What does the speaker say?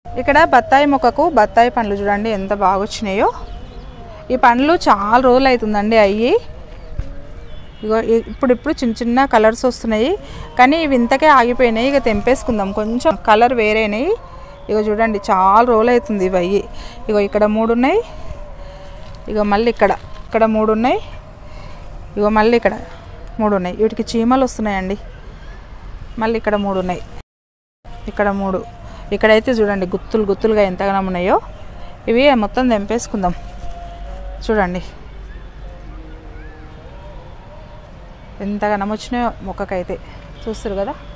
ఇక్కడ బత్తాయి మొక్కకు బత్తాయి పండ్లు చూడండి ఎంత బాగా వచ్చినాయో ఈ పండ్లు చాలా రోజులు అవుతుందండి అయ్యి ఇగో ఇ- ఇప్పుడు ఇప్పుడు చిన్న చిన్న కలర్స్ వస్తున్నాయి కానీ ఇవి ఇంతకే ఆగిపోయినాయి ఇక తెంపేసుకుందాం కొంచెం కలర్ వేరేనాయి ఇగో చూడండి చాలా రోజులు అవుతుంది ఇవి అయ్యి ఇగో ఇక్కడ మూడు ఉన్నాయి ఇగో మళ్ళీ ఇక్కడ ఇక్కడ మూడు ఉన్నాయి ఇగో మళ్ళీ ఇక్కడ మూడు ఉన్నాయి వీటికి చీమలు వస్తున్నాయండి మళ్ళీ ఇక్కడ మూడు ఉన్నాయి ఇక్కడ మూడు ఇక్కడైతే చూడండి గుత్తులు గుత్తులుగా ఎంతగానో ఉన్నాయో ఇవి మొత్తం తెంపేసుకుందాం చూడండి ఎంతగానో వచ్చినాయో మొక్కకైతే చూస్తారు కదా